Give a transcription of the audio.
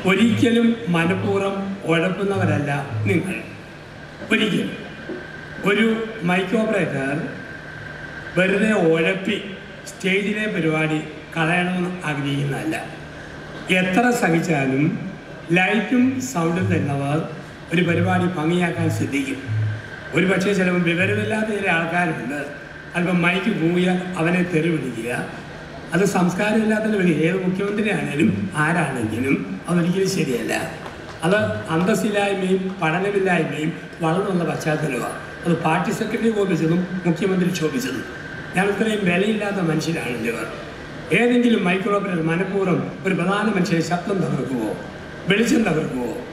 ഒരിക്കലും മനഃപൂർവ്വം ഉഴപ്പുന്നവരല്ല നിങ്ങൾ ഒരിക്കലും ഒരു മൈക്ക് ഓപ്പറേറ്റർ വെറുതെ ഉഴപ്പി സ്റ്റേജിലെ പരിപാടി കളയണമെന്ന് ആഗ്രഹിക്കുന്നതല്ല എത്ര സഹിച്ചാലും ലൈറ്റും സൗണ്ടും തന്നവർ ഒരു പരിപാടി ഭംഗിയാക്കാൻ ശ്രദ്ധിക്കും ഒരു പക്ഷേ ചിലപ്പോൾ വിവരമില്ലാത്ത ചില ആൾക്കാരുണ്ട് അല്പം മൈക്ക് പോവുക അവനെ തെറി വിളിക്കുക അത് സംസ്കാരമില്ലാത്തതിന് വേണ്ടി ഏത് മുഖ്യമന്ത്രിയാണേലും ആരാണെങ്കിലും അതൊരിക്കലും ശരിയല്ല അത് അന്തസ്സില്ലായ്മയും പഠനമില്ലായ്മയും വളർന്നു വന്ന പശ്ചാത്തലമാണ് അത് പാർട്ടി സെക്രട്ടറി കോപിച്ചതും മുഖ്യമന്ത്രി ക്ഷോഭിച്ചതും ഞാൻ ഇത്രയും വിലയില്ലാത്ത മനുഷ്യരാണല്ലോ ഇവർ ഏതെങ്കിലും മൈക്രോ ഓപ്പറേറ്റർ മനഃപൂർവ്വം ഒരു പ്രധാന മനുഷ്യരെ ശബ്ദം തകർക്കുവോ വെളിച്ചം തകർക്കുവോ